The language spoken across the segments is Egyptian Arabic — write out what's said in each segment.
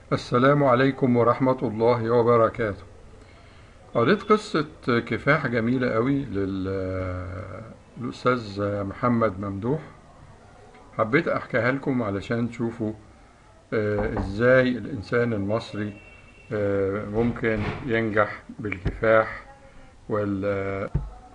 السلام عليكم ورحمة الله وبركاته قريت قصة كفاح جميلة قوي للأستاذ محمد ممدوح حبيت أحكيها لكم علشان تشوفوا آه، إزاي الإنسان المصري آه، ممكن ينجح بالكفاح وال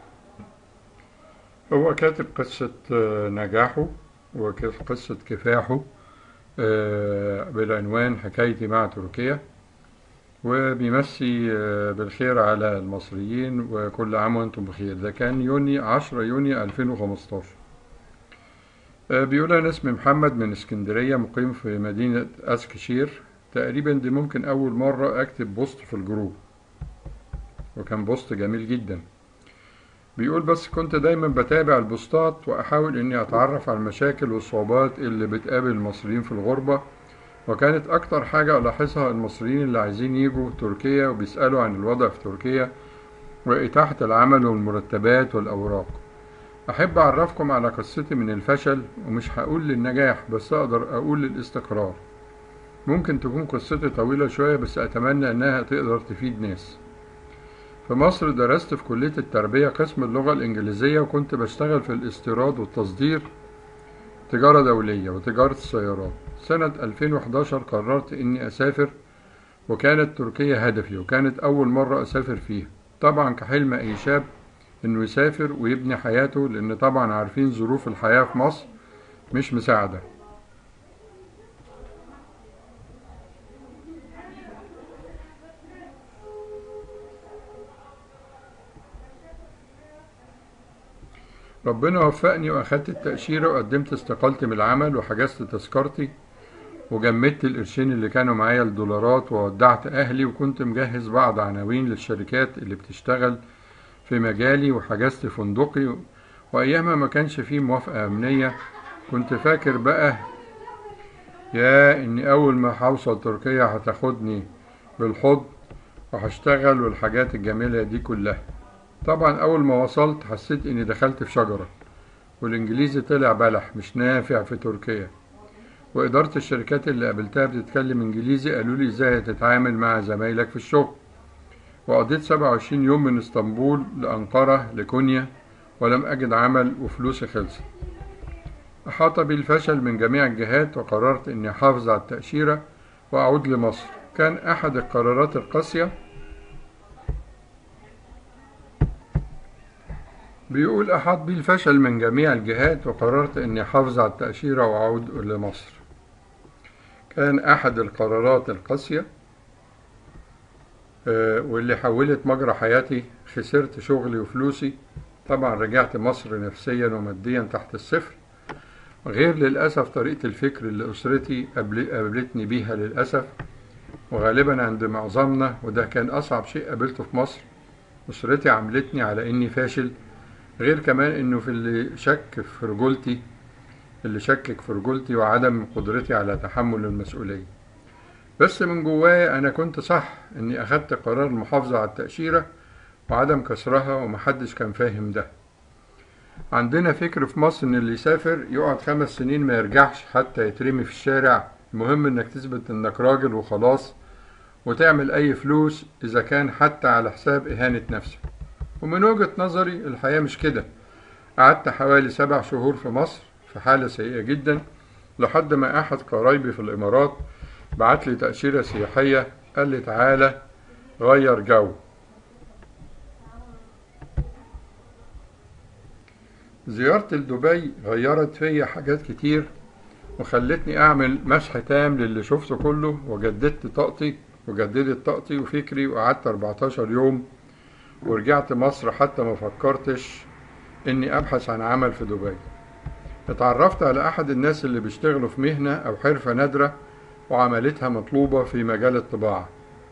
هو كاتب قصة آه، نجاحه وقصة كفاحه آه، بالعنوان حكايتي مع تركيا وبيمسي آه، بالخير على المصريين وكل عام وانتم بخير ده كان يونيو 10 يونيو 2015 آه، بيقول أنا اسمي محمد من اسكندرية مقيم في مدينة أسكشير تقريبا دي ممكن أول مرة أكتب بوست في الجروب وكان بوست جميل جدا بيقول بس كنت دايما بتابع البوستات وأحاول إني أتعرف على المشاكل والصعوبات اللي بتقابل المصريين في الغربة وكانت أكتر حاجة ألاحظها المصريين اللي عايزين يجوا تركيا وبيسألوا عن الوضع في تركيا وإتاحة العمل والمرتبات والأوراق أحب أعرفكم على قصتي من الفشل ومش هقول للنجاح بس أقدر أقول للاستقرار ممكن تكون قصتي طويلة شوية بس أتمنى إنها تقدر تفيد ناس في مصر درست في كلية التربية قسم اللغة الإنجليزية وكنت بشتغل في الاستيراد والتصدير تجارة دولية وتجارة السيارات سنة 2011 قررت إني أسافر وكانت تركيا هدفي وكانت أول مرة أسافر فيها طبعا كحلم أي شاب إنه يسافر ويبني حياته لأن طبعا عارفين ظروف الحياة في مصر مش مساعدة ربنا وفقني وأخدت التأشيرة وقدمت استقالتي من العمل وحجزت تذكرتي وجمدت القرشين اللي كانوا معايا الدولارات وودعت أهلي وكنت مجهز بعض عناوين للشركات اللي بتشتغل في مجالي وحجزت فندقي وأيامها ما كانش فيه موافقة أمنية كنت فاكر بقى يا إني أول ما هوصل تركيا هتاخدني بالحضن وهشتغل والحاجات الجميلة دي كلها طبعا أول ما وصلت حسيت إني دخلت في شجرة والإنجليزي طلع بلح مش نافع في تركيا وإدارة الشركات اللي قابلتها بتتكلم إنجليزي قالوا لي إزاي هتتعامل مع زمايلك في الشغل وقضيت 27 يوم من اسطنبول لأنقرة لكونيا ولم أجد عمل وفلوسي خلصت أحاط بي الفشل من جميع الجهات وقررت إني أحافظ على التأشيرة وأعود لمصر كان أحد القرارات القاسية بيقول أحاط بي الفشل من جميع الجهات وقررت إني أحافظ على التأشيرة وأعود لمصر كان أحد القرارات القاسية آه، واللي حولت مجرى حياتي خسرت شغلي وفلوسي طبعا رجعت مصر نفسيا وماديا تحت الصفر غير للأسف طريقة الفكر اللي أسرتي قابل- قابلتني بيها للأسف وغالبا عند معظمنا وده كان أصعب شيء قابلته في مصر أسرتي عاملتني على إني فاشل غير كمان إنه في اللي شك في رجولتي اللي شكك في رجولتي وعدم قدرتي على تحمل المسؤولية بس من جوايا أنا كنت صح إني أخدت قرار المحافظة على التأشيرة وعدم كسرها ومحدش كان فاهم ده عندنا فكر في مصر إن اللي يسافر يقعد خمس سنين ما يرجعش حتى يترمي في الشارع المهم إنك تثبت إنك راجل وخلاص وتعمل أي فلوس إذا كان حتى على حساب إهانة نفسك ومن وجهة نظري الحياة مش كده قعدت حوالي سبع شهور في مصر في حالة سيئة جدا لحد ما أحد قرايبي في الإمارات بعت لي تأشيرة سياحية قال لي تعالى غير جو زيارتي لدبي غيرت فيا حاجات كتير وخلتني أعمل مسح تام للي شفته كله وجددت طاقتي وجددت طاقتي وفكري وقعدت 14 يوم ورجعت مصر حتى ما فكرتش إني أبحث عن عمل في دبي اتعرفت على أحد الناس اللي بيشتغلوا في مهنة أو حرفة نادرة وعملتها مطلوبة في مجال الطباعة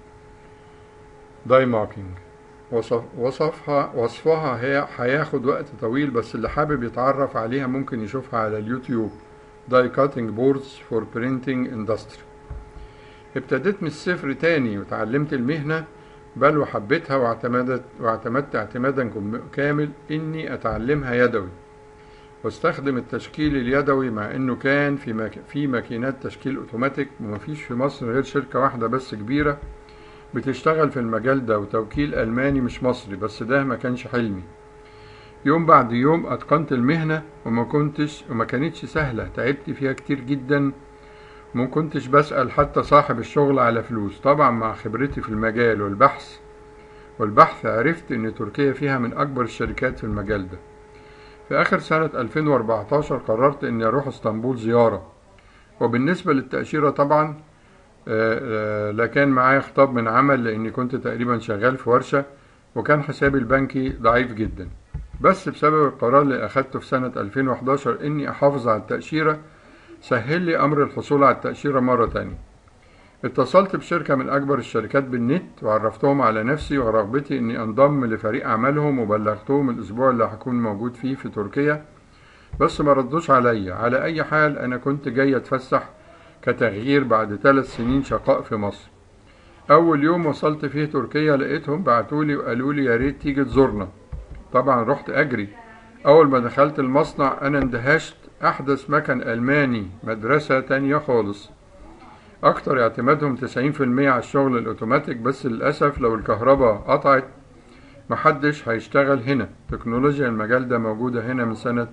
داي ماركينج وصف وصفها وصفها هي هياخد وقت طويل بس اللي حابب يتعرف عليها ممكن يشوفها على اليوتيوب داي كاتنج بوردز فور برينتنج اندستري ابتديت من الصفر تاني وتعلمت المهنة بل وحبيتها واعتمدت واعتمدت اعتمادا كامل اني اتعلمها يدوي واستخدم التشكيل اليدوي مع انه كان في مك... في ماكينات تشكيل اوتوماتيك ومفيش في مصر غير شركة واحدة بس كبيرة بتشتغل في المجال ده وتوكيل ألماني مش مصري بس ده ما كانش حلمي يوم بعد يوم أتقنت المهنة وما كنتش وما كانتش سهلة تعبت فيها كتير جدا وما كنتش بسأل حتى صاحب الشغل على فلوس طبعا مع خبرتي في المجال والبحث والبحث عرفت إن تركيا فيها من أكبر الشركات في المجال ده في آخر سنة 2014 قررت إني أروح اسطنبول زيارة وبالنسبة للتأشيرة طبعا لا كان معايا خطاب من عمل لأني كنت تقريبا شغال في ورشة وكان حسابي البنكي ضعيف جدا بس بسبب القرار اللي أخدته في سنة 2011 إني أحافظ على التأشيرة سهل لي أمر الحصول على التأشيرة مرة تانية اتصلت بشركة من أكبر الشركات بالنت وعرفتهم على نفسي ورغبتي إني أنضم لفريق عملهم وبلغتهم الأسبوع اللي هكون موجود فيه في تركيا بس ما ردوش عليا على أي حال أنا كنت جاي أتفسح كتغيير بعد ثلاث سنين شقاء في مصر أول يوم وصلت فيه تركيا لقيتهم بعتولي وقالوا لي يا ريت تيجي تزورنا طبعا رحت أجري أول ما دخلت المصنع أنا اندهشت أحدث مكن ألماني مدرسة تانية خالص أكتر اعتمادهم 90% على الشغل الأوتوماتيك بس للأسف لو الكهرباء قطعت محدش هيشتغل هنا تكنولوجيا المجال ده موجودة هنا من سنة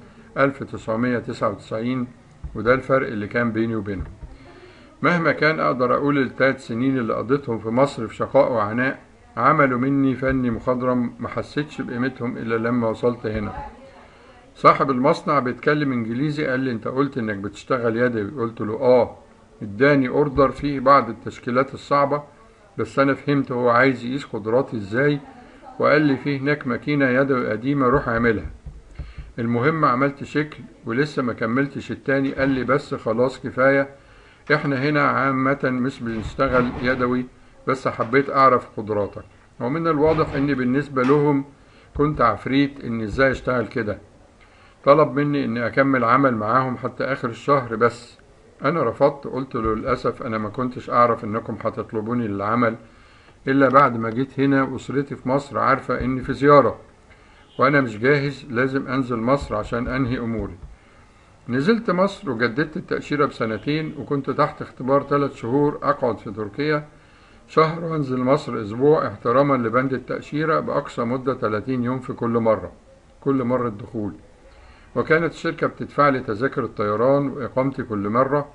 1999 وده الفرق اللي كان بيني وبينهم مهما كان أقدر أقول الثلاث سنين اللي قضيتهم في مصر في شقاء وعناء عملوا مني فني مخضرم ما حسيتش بقيمتهم إلا لما وصلت هنا صاحب المصنع بيتكلم إنجليزي قال لي أنت قلت إنك بتشتغل يدوي قلت له آه اداني اوردر فيه بعض التشكيلات الصعبة بس انا فهمت هو عايز يقيس قدراتي ازاي وقال لي فيه هناك ماكينة يدوي قديمة روح اعملها المهم عملت شكل ولسه ما كملتش التاني قال لي بس خلاص كفاية احنا هنا عامة مش بنشتغل يدوي بس حبيت اعرف قدراتك ومن الواضح اني بالنسبة لهم كنت عفريت اني ازاي اشتغل كده طلب مني اني اكمل عمل معاهم حتى اخر الشهر بس انا رفضت قلت له للاسف انا ما كنتش اعرف انكم هتطلبوني للعمل الا بعد ما جيت هنا واسرتي في مصر عارفة اني في زيارة وانا مش جاهز لازم انزل مصر عشان انهي اموري نزلت مصر وجددت التأشيرة بسنتين وكنت تحت اختبار ثلاث شهور اقعد في تركيا شهر وانزل مصر اسبوع احتراما لبند التأشيرة باقصى مدة 30 يوم في كل مرة كل مرة دخول وكانت الشركة بتدفع لي تذاكر الطيران وإقامتي كل مرة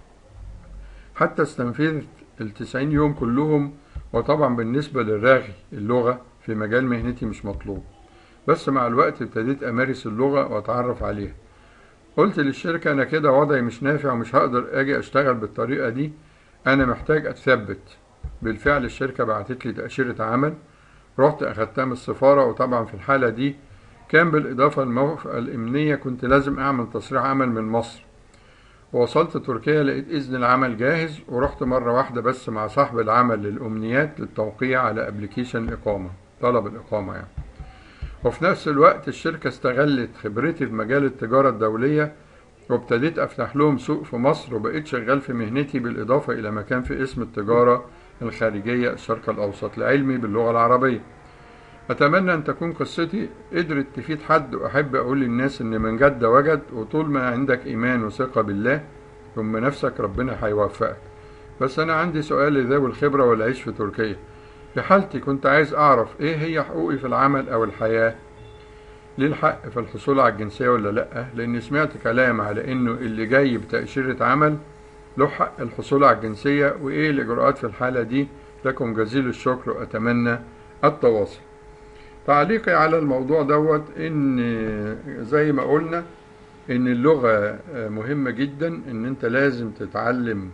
حتى استنفذت التسعين يوم كلهم وطبعا بالنسبة للراغي اللغة في مجال مهنتي مش مطلوب بس مع الوقت ابتديت أمارس اللغة وأتعرف عليها قلت للشركة أنا كده وضعي مش نافع ومش هقدر أجي أشتغل بالطريقة دي أنا محتاج أتثبت بالفعل الشركة بعتت لي تأشيرة عمل رحت أخدتها من السفارة وطبعا في الحالة دي كان بالإضافة للموافقة الإمنية كنت لازم أعمل تصريح عمل من مصر وصلت تركيا لقيت إذن العمل جاهز ورحت مرة واحدة بس مع صاحب العمل للأمنيات للتوقيع على أبليكيشن الإقامة طلب الإقامة يعني وفي نفس الوقت الشركة استغلت خبرتي في مجال التجارة الدولية وابتديت أفتح لهم سوق في مصر وبقيت شغال في مهنتي بالإضافة إلى مكان في اسم التجارة الخارجية الشرق الأوسط لعلمي باللغة العربية أتمنى أن تكون قصتي قدرت تفيد حد وأحب أقول للناس إن من جد وجد وطول ما عندك إيمان وثقة بالله ثم نفسك ربنا هيوفقك بس أنا عندي سؤال لذوي الخبرة والعيش في تركيا في حالتي كنت عايز أعرف إيه هي حقوقي في العمل أو الحياة ليه الحق في الحصول على الجنسية ولا لأ لأني سمعت كلام على إنه اللي جاي بتأشيرة عمل له حق الحصول على الجنسية وإيه الإجراءات في الحالة دي لكم جزيل الشكر وأتمنى التواصل تعليقي على الموضوع دوت ان زي ما قلنا ان اللغة مهمة جدا ان انت لازم تتعلم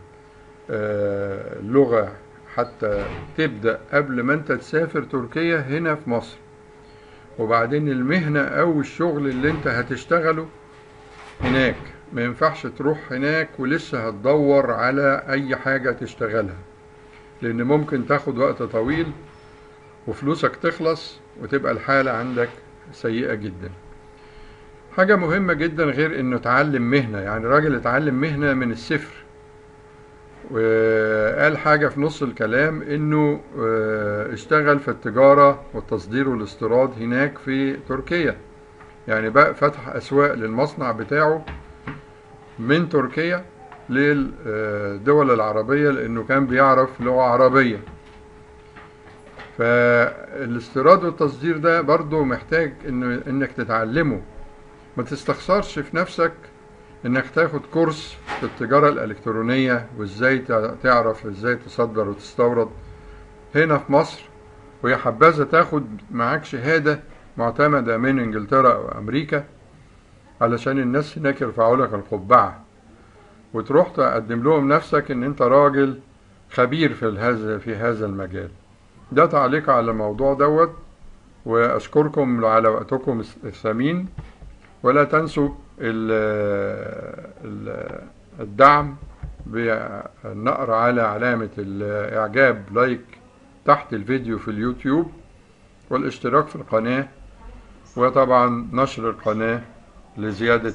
اللغة حتى تبدأ قبل ما انت تسافر تركيا هنا في مصر وبعدين المهنة او الشغل اللي انت هتشتغله هناك ما ينفعش تروح هناك ولسه هتدور على اي حاجة تشتغلها لان ممكن تاخد وقت طويل وفلوسك تخلص وتبقى الحالة عندك سيئة جدا حاجة مهمة جدا غير انه اتعلم مهنة يعني راجل اتعلم مهنة من الصفر وقال حاجة في نص الكلام انه اشتغل في التجارة والتصدير والاستيراد هناك في تركيا يعني بقى فتح أسواق للمصنع بتاعه من تركيا للدول العربية لأنه كان بيعرف لغة عربية فالاستيراد والتصدير ده برضو محتاج إنه إنك تتعلمه ما تستخسرش في نفسك إنك تاخد كورس في التجارة الإلكترونية وإزاي تعرف إزاي تصدر وتستورد هنا في مصر ويا حبذا تاخد معاك شهادة معتمدة من إنجلترا أو أمريكا علشان الناس هناك يرفعوا لك القبعة وتروح تقدم لهم نفسك إن أنت راجل خبير في هذا في هذا المجال ده تعليق على الموضوع دوت وأشكركم على وقتكم الثمين ولا تنسوا الدعم بالنقر على علامة الإعجاب لايك تحت الفيديو في اليوتيوب والاشتراك في القناة وطبعا نشر القناة لزيادة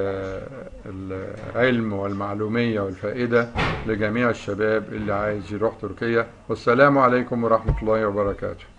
العلم والمعلومية والفائدة لجميع الشباب اللي عايز يروح تركيا والسلام عليكم ورحمة الله وبركاته